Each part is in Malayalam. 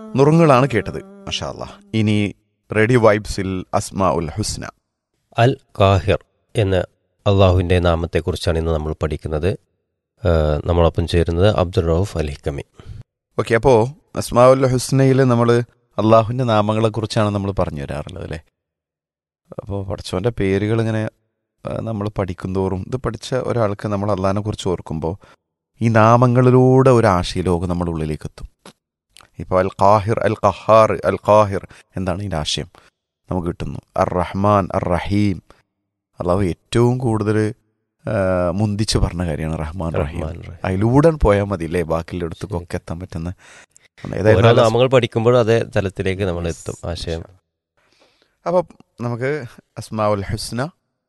നുറുങ്ങുകളാണ് കേട്ടത് മഷാല്ല ഇനി റേഡിയോ വൈബ്സിൽ അസ്മാ ഉൽ ഹുസ്ന അൽ കാഹിർ എന്ന അള്ളാഹുവിൻ്റെ നാമത്തെക്കുറിച്ചാണ് ഇന്ന് നമ്മൾ പഠിക്കുന്നത് ആ, നമ്മളൊപ്പം ചേരുന്നത് അബ്ദുൾ റൌഫ് അൽ ഹിക്കമി ഓക്കെ അപ്പോൾ അസ്മാ ഉൽ ഹുസ്നയിൽ നമ്മൾ അള്ളാഹുവിൻ്റെ നാമങ്ങളെക്കുറിച്ചാണ് നമ്മൾ പറഞ്ഞു തരാറുള്ളത് അല്ലേ അപ്പോൾ പഠിച്ചവൻ്റെ പേരുകൾ ഇങ്ങനെ നമ്മൾ പഠിക്കുന്തോറും ഇത് പഠിച്ച ഒരാൾക്ക് നമ്മൾ അള്ളാഹിനെ കുറിച്ച് ഓർക്കുമ്പോൾ ഈ നാമങ്ങളിലൂടെ ഒരു ആശയലോകം നമ്മുടെ ഉള്ളിലേക്ക് എത്തും ഇപ്പോൾ അൽ ഖാഹിർ അൽ ഖഹാർ അൽ ഖാഹിർ എന്താണ് ഇതിൻ്റെ ആശയം നമുക്ക് കിട്ടുന്നു അർ റഹ്മാൻ അർ റഹീം അള്ളാഹു ഏറ്റവും കൂടുതൽ മുന്തിച്ച് പറഞ്ഞ കാര്യമാണ് റഹ്മാൻ റഹീം റഹ്മാൻ റഹീം. അതിലൂടെ പോയാൽ മതി അല്ലേ ബാക്കിയുള്ളടത്തൊക്കെ എത്താൻ പറ്റുന്ന ഓരോ ഏതായാലും നാമങ്ങൾ പഠിക്കുമ്പോൾ അതേ തലത്തിലേക്ക് നമ്മൾ എത്തും ആശയം അപ്പം നമുക്ക് അസ്മാഉൽ ഹുസ്ന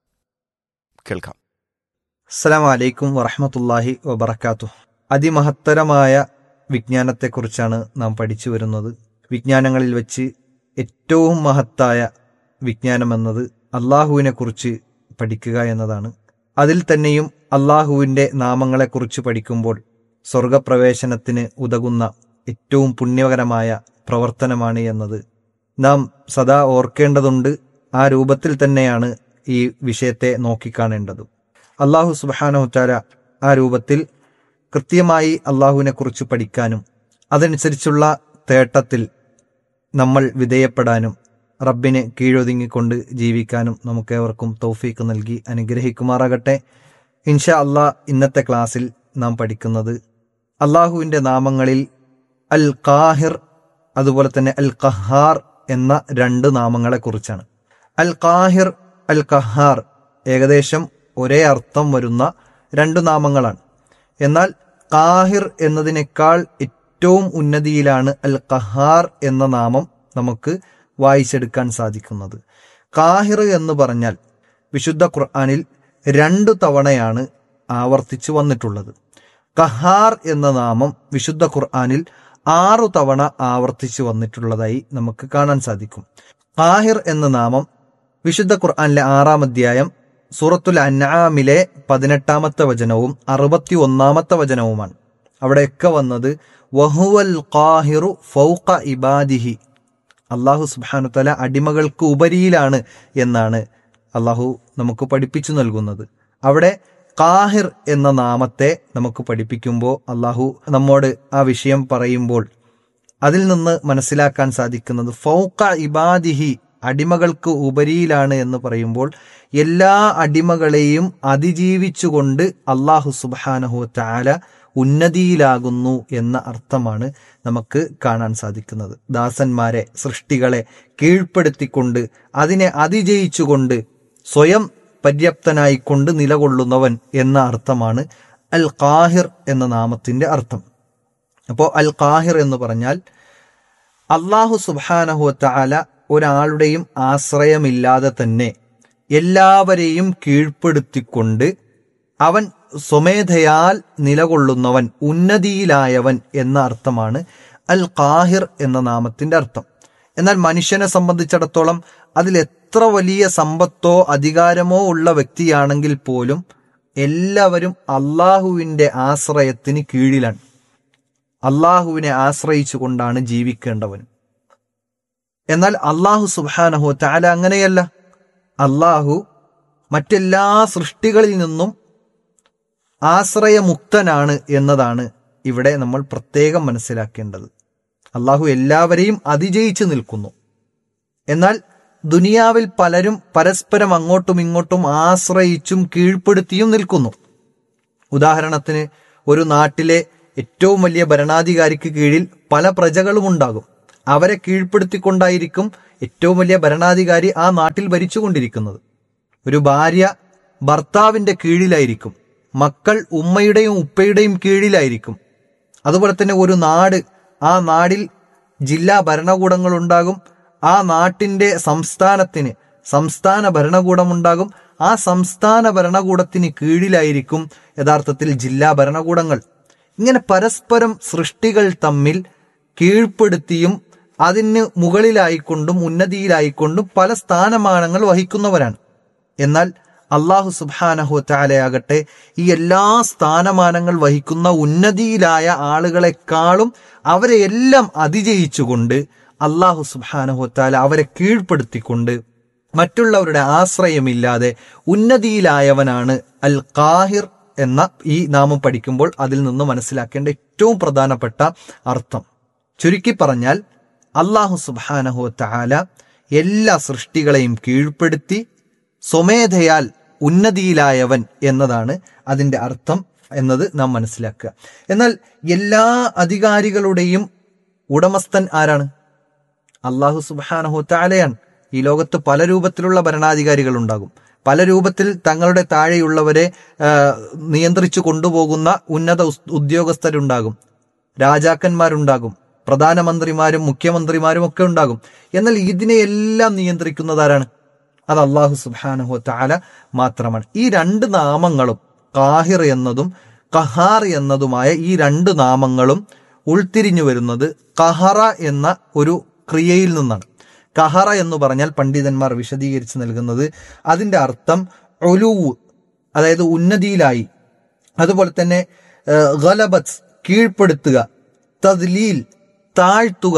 കേൾക്കാം അസ്സലാമു അലൈക്കും വറഹമത്തല്ലാഹി വബർക്കാത്തു അതിമഹത്തരമായ വിജ്ഞാനത്തെക്കുറിച്ചാണ് നാം പഠിച്ചു വരുന്നത് വിജ്ഞാനങ്ങളിൽ വെച്ച് ഏറ്റവും മഹത്തായ വിജ്ഞാനമെന്നത് അള്ളാഹുവിനെക്കുറിച്ച് പഠിക്കുക എന്നതാണ് അതിൽ തന്നെയും അള്ളാഹുവിൻ്റെ നാമങ്ങളെക്കുറിച്ച് പഠിക്കുമ്പോൾ സ്വർഗപ്രവേശനത്തിന് ഉതകുന്ന ഏറ്റവും പുണ്യകരമായ പ്രവർത്തനമാണ് എന്നത് നാം സദാ ഓർക്കേണ്ടതുണ്ട് ആ രൂപത്തിൽ തന്നെയാണ് ഈ വിഷയത്തെ നോക്കിക്കാണേണ്ടതും അള്ളാഹു സുബാനഹുറ്റാല ആ രൂപത്തിൽ കൃത്യമായി അള്ളാഹുവിനെ കുറിച്ച് പഠിക്കാനും അതനുസരിച്ചുള്ള തേട്ടത്തിൽ നമ്മൾ വിധേയപ്പെടാനും റബ്ബിന് കീഴൊതുങ്ങിക്കൊണ്ട് ജീവിക്കാനും നമുക്കേവർക്കും തൗഫീക്ക് നൽകി അനുഗ്രഹിക്കുമാറാകട്ടെ ഇൻഷാ അള്ളാ ഇന്നത്തെ ക്ലാസ്സിൽ നാം പഠിക്കുന്നത് അള്ളാഹുവിൻ്റെ നാമങ്ങളിൽ അൽ കാഹിർ അതുപോലെ തന്നെ അൽ കഹാർ എന്ന രണ്ട് നാമങ്ങളെക്കുറിച്ചാണ് അൽ കാഹിർ അൽ കഹാർ ഏകദേശം ഒരേ അർത്ഥം വരുന്ന രണ്ട് നാമങ്ങളാണ് എന്നാൽ കാഹിർ എന്നതിനേക്കാൾ ഏറ്റവും ഉന്നതിയിലാണ് അൽ കഹാർ എന്ന നാമം നമുക്ക് വായിച്ചെടുക്കാൻ സാധിക്കുന്നത് കാഹിർ എന്ന് പറഞ്ഞാൽ വിശുദ്ധ ഖുർആനിൽ രണ്ടു തവണയാണ് ആവർത്തിച്ചു വന്നിട്ടുള്ളത് കഹാർ എന്ന നാമം വിശുദ്ധ ഖുർആനിൽ ആറു തവണ ആവർത്തിച്ചു വന്നിട്ടുള്ളതായി നമുക്ക് കാണാൻ സാധിക്കും കാഹിർ എന്ന നാമം വിശുദ്ധ ഖുർആനിലെ ആറാം അധ്യായം സൂറത്തുൽ അൻആമിലെ പതിനെട്ടാമത്തെ വചനവും അറുപത്തി ഒന്നാമത്തെ വചനവുമാണ് അവിടെയൊക്കെ വന്നത് വഹുവൽ ഖാഹിറു ഫൗഖ ഇബാദിഹി അള്ളാഹു സുബ്ഹാനു തല അടിമകൾക്ക് ഉപരിയിലാണ് എന്നാണ് അള്ളാഹു നമുക്ക് പഠിപ്പിച്ചു നൽകുന്നത് അവിടെ കാഹിർ എന്ന നാമത്തെ നമുക്ക് പഠിപ്പിക്കുമ്പോൾ അള്ളാഹു നമ്മോട് ആ വിഷയം പറയുമ്പോൾ അതിൽ നിന്ന് മനസ്സിലാക്കാൻ സാധിക്കുന്നത് ഫൗക്ക ഇബാദിഹി അടിമകൾക്ക് ഉപരിയിലാണ് എന്ന് പറയുമ്പോൾ എല്ലാ അടിമകളെയും അതിജീവിച്ചുകൊണ്ട് അള്ളാഹു സുബാനഹു താല ഉന്നതിയിലാകുന്നു എന്ന അർത്ഥമാണ് നമുക്ക് കാണാൻ സാധിക്കുന്നത് ദാസന്മാരെ സൃഷ്ടികളെ കീഴ്പ്പെടുത്തിക്കൊണ്ട് അതിനെ അതിജയിച്ചുകൊണ്ട് സ്വയം പര്യാപ്തനായിക്കൊണ്ട് നിലകൊള്ളുന്നവൻ എന്ന അർത്ഥമാണ് അൽ ഖാഹിർ എന്ന നാമത്തിന്റെ അർത്ഥം അപ്പോൾ അൽ ഖാഹിർ എന്ന് പറഞ്ഞാൽ അള്ളാഹു സുബാനഹുവല ഒരാളുടെയും ആശ്രയമില്ലാതെ തന്നെ എല്ലാവരെയും കീഴ്പ്പെടുത്തിക്കൊണ്ട് അവൻ സ്വമേധയാൽ നിലകൊള്ളുന്നവൻ ഉന്നതിയിലായവൻ എന്ന അർത്ഥമാണ് അൽ ഖാഹിർ എന്ന നാമത്തിന്റെ അർത്ഥം എന്നാൽ മനുഷ്യനെ സംബന്ധിച്ചിടത്തോളം അതിൽ എത്ര വലിയ സമ്പത്തോ അധികാരമോ ഉള്ള വ്യക്തിയാണെങ്കിൽ പോലും എല്ലാവരും അള്ളാഹുവിന്റെ ആശ്രയത്തിന് കീഴിലാണ് അള്ളാഹുവിനെ ആശ്രയിച്ചുകൊണ്ടാണ് ജീവിക്കേണ്ടവൻ എന്നാൽ അള്ളാഹു സുബാനഹു താല അങ്ങനെയല്ല അള്ളാഹു മറ്റെല്ലാ സൃഷ്ടികളിൽ നിന്നും ആശ്രയമുക്തനാണ് എന്നതാണ് ഇവിടെ നമ്മൾ പ്രത്യേകം മനസ്സിലാക്കേണ്ടത് അള്ളാഹു എല്ലാവരെയും അതിജയിച്ചു നിൽക്കുന്നു എന്നാൽ ദുനിയാവിൽ പലരും പരസ്പരം അങ്ങോട്ടും ഇങ്ങോട്ടും ആശ്രയിച്ചും കീഴ്പ്പെടുത്തിയും നിൽക്കുന്നു ഉദാഹരണത്തിന് ഒരു നാട്ടിലെ ഏറ്റവും വലിയ ഭരണാധികാരിക്ക് കീഴിൽ പല പ്രജകളും ഉണ്ടാകും അവരെ കീഴ്പ്പെടുത്തിക്കൊണ്ടായിരിക്കും ഏറ്റവും വലിയ ഭരണാധികാരി ആ നാട്ടിൽ ഭരിച്ചുകൊണ്ടിരിക്കുന്നത് ഒരു ഭാര്യ ഭർത്താവിന്റെ കീഴിലായിരിക്കും മക്കൾ ഉമ്മയുടെയും ഉപ്പയുടെയും കീഴിലായിരിക്കും അതുപോലെ തന്നെ ഒരു നാട് ആ നാടിൽ ജില്ലാ ഭരണകൂടങ്ങൾ ഉണ്ടാകും ആ നാട്ടിന്റെ സംസ്ഥാനത്തിന് സംസ്ഥാന ഭരണകൂടമുണ്ടാകും ആ സംസ്ഥാന ഭരണകൂടത്തിന് കീഴിലായിരിക്കും യഥാർത്ഥത്തിൽ ജില്ലാ ഭരണകൂടങ്ങൾ ഇങ്ങനെ പരസ്പരം സൃഷ്ടികൾ തമ്മിൽ കീഴ്പ്പെടുത്തിയും അതിന് മുകളിലായിക്കൊണ്ടും ഉന്നതിയിലായിക്കൊണ്ടും പല സ്ഥാനമാനങ്ങൾ വഹിക്കുന്നവരാണ് എന്നാൽ അള്ളാഹു സുബാനഹു താലയാകട്ടെ ഈ എല്ലാ സ്ഥാനമാനങ്ങൾ വഹിക്കുന്ന ഉന്നതിയിലായ ആളുകളെക്കാളും അവരെ എല്ലാം അതിജയിച്ചുകൊണ്ട് അള്ളാഹു സുബാനഹു താല അവരെ കീഴ്പ്പെടുത്തിക്കൊണ്ട് മറ്റുള്ളവരുടെ ആശ്രയമില്ലാതെ ഉന്നതിയിലായവനാണ് അൽ കാഹിർ എന്ന ഈ നാമം പഠിക്കുമ്പോൾ അതിൽ നിന്ന് മനസ്സിലാക്കേണ്ട ഏറ്റവും പ്രധാനപ്പെട്ട അർത്ഥം ചുരുക്കി പറഞ്ഞാൽ അള്ളാഹു സുബാനഹു താല എല്ലാ സൃഷ്ടികളെയും കീഴ്പ്പെടുത്തി സ്വമേധയാൽ ഉന്നതിയിലായവൻ എന്നതാണ് അതിന്റെ അർത്ഥം എന്നത് നാം മനസ്സിലാക്കുക എന്നാൽ എല്ലാ അധികാരികളുടെയും ഉടമസ്ഥൻ ആരാണ് അള്ളാഹു സുബാനഹു താലയാണ് ഈ ലോകത്ത് പല രൂപത്തിലുള്ള ഭരണാധികാരികൾ ഉണ്ടാകും പല രൂപത്തിൽ തങ്ങളുടെ താഴെയുള്ളവരെ ആ, നിയന്ത്രിച്ചു കൊണ്ടുപോകുന്ന ഉന്നത ഉസ്- ഉദ്യോഗസ്ഥരുണ്ടാകും രാജാക്കന്മാരുണ്ടാകും പ്രധാനമന്ത്രിമാരും മുഖ്യമന്ത്രിമാരും ഒക്കെ ഉണ്ടാകും എന്നാൽ ഇതിനെയെല്ലാം നിയന്ത്രിക്കുന്നത് ആരാണ് അത് അള്ളാഹു സുബാനഹു താല മാത്രമാണ് ഈ രണ്ട് നാമങ്ങളും കാഹിർ എന്നതും കഹാർ എന്നതുമായ ഈ രണ്ട് നാമങ്ങളും ഉൾത്തിരിഞ്ഞു വരുന്നത് കഹറ എന്ന ഒരു ക്രിയയിൽ നിന്നാണ് കഹറ എന്ന് പറഞ്ഞാൽ പണ്ഡിതന്മാർ വിശദീകരിച്ച് നൽകുന്നത് അതിന്റെ അർത്ഥം ഒലുവ് അതായത് ഉന്നതിയിലായി അതുപോലെ തന്നെ ഏഹ്, ഗലബത്ത് കീഴ്പ്പെടുത്തുക തദ്ലീൽ താഴ്ത്തുക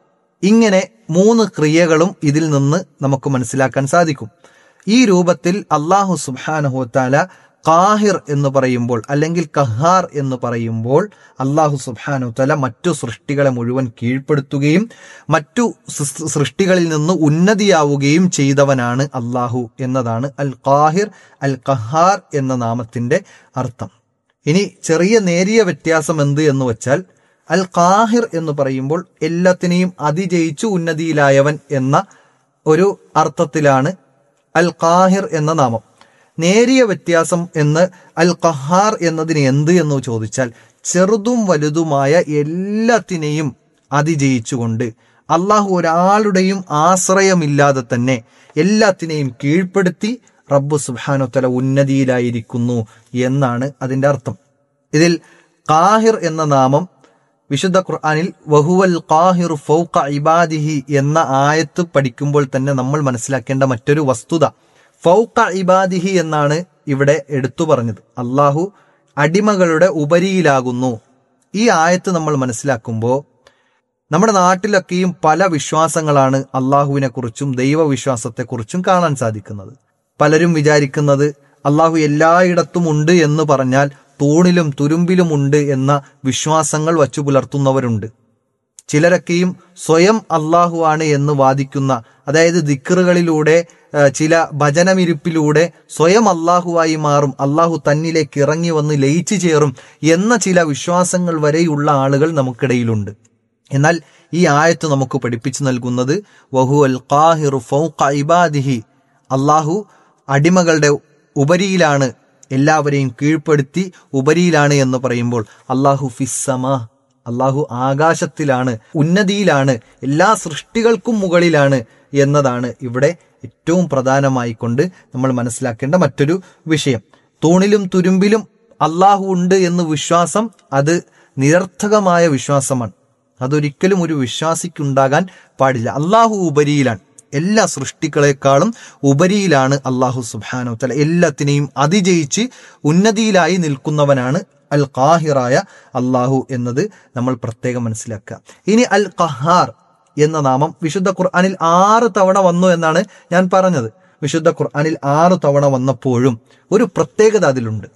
ഇങ്ങനെ മൂന്ന് ക്രിയകളും ഇതിൽ നിന്ന് നമുക്ക് മനസ്സിലാക്കാൻ സാധിക്കും ഈ രൂപത്തിൽ അള്ളാഹു സുബാനഹുത്താല കാഹിർ എന്ന് പറയുമ്പോൾ അല്ലെങ്കിൽ കഹാർ എന്ന് പറയുമ്പോൾ അള്ളാഹു സുബാനുത്തല മറ്റു സൃഷ്ടികളെ മുഴുവൻ കീഴ്പ്പെടുത്തുകയും മറ്റു സൃ- സൃഷ്ടികളിൽ നിന്ന് ഉന്നതിയാവുകയും ചെയ്തവനാണ് അള്ളാഹു എന്നതാണ് അൽ കാഹിർ അൽ കഹാർ എന്ന നാമത്തിന്റെ അർത്ഥം ഇനി ചെറിയ നേരിയ വ്യത്യാസം എന്ത് എന്ന് വെച്ചാൽ അൽ കാഹിർ എന്ന് പറയുമ്പോൾ എല്ലാത്തിനെയും അതിജയിച്ചു ഉന്നതിയിലായവൻ എന്ന ഒരു അർത്ഥത്തിലാണ് അൽ കാഹിർ എന്ന നാമം നേരിയ വ്യത്യാസം എന്ന് അൽ കഹാർ എന്നതിന് എന്ത് എന്ന് ചോദിച്ചാൽ ചെറുതും വലുതുമായ എല്ലാത്തിനെയും അതിജയിച്ചുകൊണ്ട് അള്ളാഹു ഒരാളുടെയും ആശ്രയമില്ലാതെ തന്നെ എല്ലാത്തിനെയും കീഴ്പ്പെടുത്തി റബ്ബു സുബാനുത്തല ഉന്നതിയിലായിരിക്കുന്നു എന്നാണ് അതിന്റെ അർത്ഥം ഇതിൽ കാഹിർ എന്ന നാമം വിശുദ്ധ ഖുർആനിൽ വഹുവൽ കാഹിർ ഫൗക ഇബാദിഹി എന്ന ആയത്ത് പഠിക്കുമ്പോൾ തന്നെ നമ്മൾ മനസ്സിലാക്കേണ്ട മറ്റൊരു വസ്തുത ഫൗക ഇബാദിഹി എന്നാണ് ഇവിടെ എടുത്തു പറഞ്ഞത് അള്ളാഹു അടിമകളുടെ ഉപരിയിലാകുന്നു ഈ ആയത്ത് നമ്മൾ മനസ്സിലാക്കുമ്പോൾ നമ്മുടെ നാട്ടിലൊക്കെയും പല വിശ്വാസങ്ങളാണ് അള്ളാഹുവിനെ കുറിച്ചും ദൈവവിശ്വാസത്തെക്കുറിച്ചും കാണാൻ സാധിക്കുന്നത് പലരും വിചാരിക്കുന്നത് അള്ളാഹു എല്ലായിടത്തും ഉണ്ട് എന്ന് പറഞ്ഞാൽ തൂണിലും തുരുമ്പിലും ഉണ്ട് എന്ന വിശ്വാസങ്ങൾ വച്ചു പുലർത്തുന്നവരുണ്ട് ചിലരൊക്കെയും സ്വയം അള്ളാഹു ആണ് എന്ന് വാദിക്കുന്ന അതായത് ദിക്കറുകളിലൂടെ ആ, ചില ഭജനമിരിപ്പിലൂടെ സ്വയം അള്ളാഹുവായി മാറും അള്ളാഹു തന്നിലേക്ക് ഇറങ്ങി വന്ന് ലയിച്ചു ചേരും എന്ന ചില വിശ്വാസങ്ങൾ വരെയുള്ള ആളുകൾ നമുക്കിടയിലുണ്ട് എന്നാൽ ഈ ആയത്ത് നമുക്ക് പഠിപ്പിച്ചു നൽകുന്നത് വഹു അൽ ഖാഹിറു ഫൗഖ ഇബാദിഹി അള്ളാഹു അടിമകളുടെ ഉപരിയിലാണ് എല്ലാവരെയും കീഴ്പ്പെടുത്തി ഉപരിയിലാണ് എന്ന് പറയുമ്പോൾ അള്ളാഹു ഫിസ്സമ അള്ളാഹു ആകാശത്തിലാണ് ഉന്നതിയിലാണ് എല്ലാ സൃഷ്ടികൾക്കും മുകളിലാണ് എന്നതാണ് ഇവിടെ ഏറ്റവും പ്രധാനമായി കൊണ്ട് നമ്മൾ മനസ്സിലാക്കേണ്ട മറ്റൊരു വിഷയം തൂണിലും തുരുമ്പിലും അള്ളാഹു ഉണ്ട് എന്ന് വിശ്വാസം അത് നിരർത്ഥകമായ വിശ്വാസമാണ് അതൊരിക്കലും ഒരു വിശ്വാസിക്കുണ്ടാകാൻ പാടില്ല അള്ളാഹു ഉപരിയിലാണ് എല്ലാ സൃഷ്ടികളെക്കാളും ഉപരിയിലാണ് അള്ളാഹു സുബാനോ തല എല്ലാത്തിനെയും അതിജയിച്ച് ഉന്നതിയിലായി നിൽക്കുന്നവനാണ് അൽ ഖാഹിറായ അള്ളാഹു എന്നത് നമ്മൾ പ്രത്യേകം മനസ്സിലാക്കുക ഇനി അൽ ഖഹാർ എന്ന നാമം വിശുദ്ധ ഖുർആനിൽ ആറ് തവണ വന്നു എന്നാണ് ഞാൻ പറഞ്ഞത് വിശുദ്ധ ഖുർആനിൽ ആറ് തവണ വന്നപ്പോഴും ഒരു പ്രത്യേകത അതിലുണ്ട്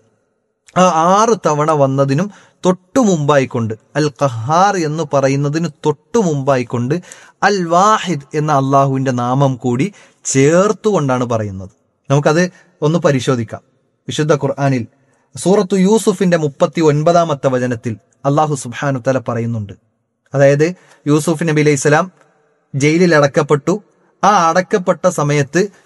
ആ ആറ് തവണ വന്നതിനും തൊട്ടു മുമ്പായിക്കൊണ്ട് അൽ ഖഹാർ എന്ന് പറയുന്നതിന് തൊട്ടു മുമ്പായിക്കൊണ്ട് അൽ വാഹിദ് എന്ന അള്ളാഹുവിന്റെ നാമം കൂടി ചേർത്തുകൊണ്ടാണ് പറയുന്നത് നമുക്കത് ഒന്ന് പരിശോധിക്കാം വിശുദ്ധ ഖുർആനിൽ സൂറത്തു യൂസുഫിന്റെ മുപ്പത്തി ഒൻപതാമത്തെ വചനത്തിൽ അള്ളാഹു സുബാനു തല പറയുന്നുണ്ട് അതായത് യൂസുഫ് നബി അലൈഹി സ്വലാം ജയിലിൽ അടക്കപ്പെട്ടു ആ അടക്കപ്പെട്ട സമയത്ത്